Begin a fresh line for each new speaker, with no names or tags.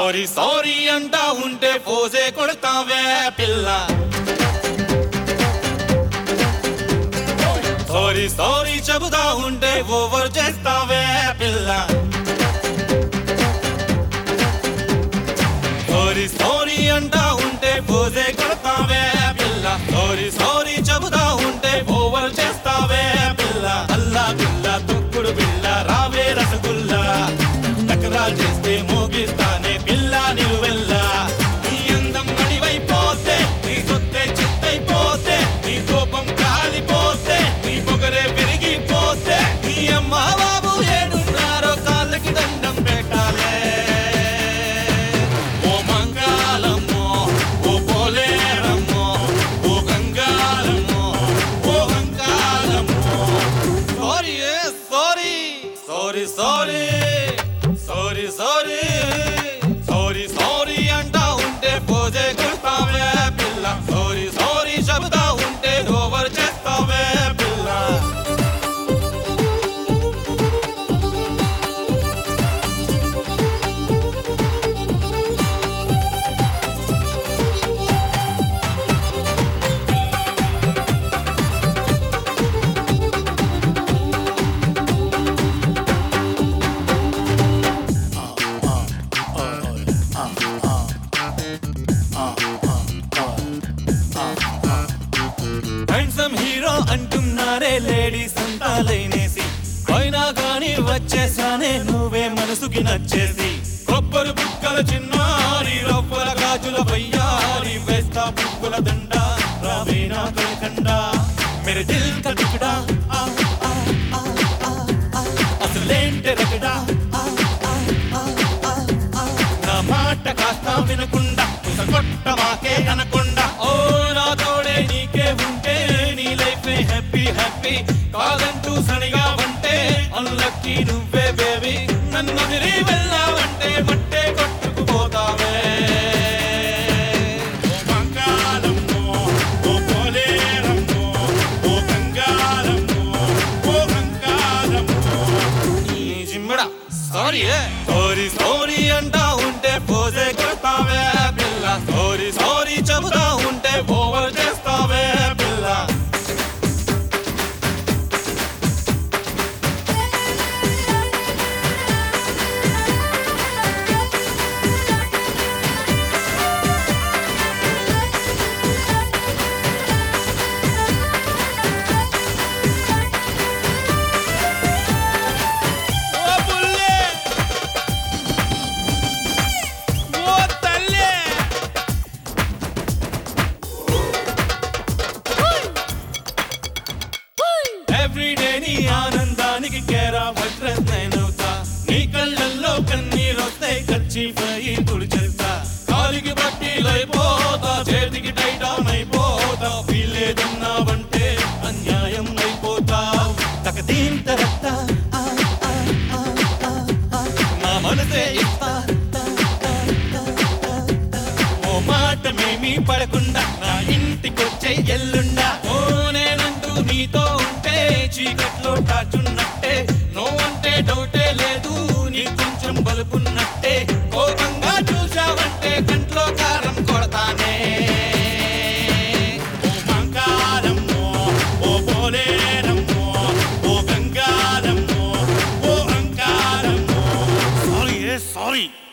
Sorry sorry అంటా ఉంటే పోసే కొడతావే పిల్ల సారీ సారీ చెబుతా ఉంటే ఓవర్ చేస్తావే పిల్ల సారీ సారీ అంటా ఉంటే పోసే కొడతావే పిల్ల సారీ సారీ చెబుతా ఉంటే ఓవర్ చేస్తావే పిల్ల అల్లా పిల్ల తొక్కుడు పిల్ల రావే రసగుల్లా నకరాలు చేస్తే మోగిస్తానే పిల్ల నిలువెల్లా నీ అందం మడివైపోతే నీ సొత్తే చిత్తైపోతే నీ కోపం కాలిపోతే నీ పొగరే పెరిగిపోతే నీ అమ్మ బాబు ఏడున్నారో కాళ్ళకి దండం పెట్టాలే ఓ మంగాళమ్మో ఓ పోలేరమ్మో ఓ గంగాళమ్మో ఓ గంగాళమ్మో sorry sorry sorry sorry sorry sorry sorry sorry అంటా ఉంటే పోజే కొడతావే పిల్ల సారీ సారీ చెబుతా ఉంటే ఓవర్ చేస్తావే పిల్ల హ్యాండ్సమ్ హీరో అంటున్నారే లేడీస్ అంతా లైనేసి అయినా గాని వచ్చేసానే నువ్వే మనసుకి నచ్చేసి కొబ్బరి బుక్కల చిన్నారి రవ్వల గాజుల వయ్యారి వేస్తా బుక్కుల దండ రావేనా కలకండ మెరే దిల్ కా టికడా ఆ, ఆ, ఆ, ఆ, ఆ, అసలేంటి రగడా ఆ, ఆ, ఆ, ఆ, ఆ. నా మాట కాస్త వినకుండా కొట్ట మాకే అనకుండా ఓ నా తోడే నీకే ఉంటే నీ లైఫ్ హ్యాపీ హ్యాపీ కాదంటూ సనిగా ఉంటే అల్లకి నువ్వే బేబీ నన్ను వదిలి వెళ్ళావంటే మట్టే కొట్టుకుపోతావే ఓ బంగాళమ్మో, ఓ పోలేరమ్మో, ఓ గంగాళమ్మో, ఓ గంగాళమ్మో. నీ జిమ్మడా సారీ సారీ సారీ అంటా ఉంటే పోసే కొడతావే పిల్ల సారీ సారీ చెబుతా ఉంటే ఓవర్ చేస్తావే పిల్ల
ఓ బుల్లే ఓ తల్లే
ఎవ్రీడే నీ ఆనందానికి కేరా వడ్రస్ నేనవుతా నీ కళ్ళల్లో కన్నీరొస్తే ఖర్చీ పై తుడిచేస్తా కాలికి బట్టి లైపోతా చేతికి టైటాన్ అయిపోతా వీలేదన్నావంటే అన్యాయం అయిపోతా తకదీం తరత్త ఆ, ఆ, ఆ, ఆ, ఆ. నా మనసే ఇస్తా తా, తా, తా, తా, తా. ఓ మాట మేమీ పడకుండా నా ఇంటికొచ్చే ఎల్లుండా ఓ నేనంటూ నీతో ఉంటే చీకట్లో టాచున్నట్టే నో అంటే డౌటే లేదు నీ కొంచెం బలుపున్నట్టే కోపంగా చూసావంటే కంట్లో కారం కొడతానే ఓ మంగారమ్మో, ఓ పోలేరమ్మో, ఓ గంగారమ్మో, ఓ అంకారమ్మో. Sorry sorry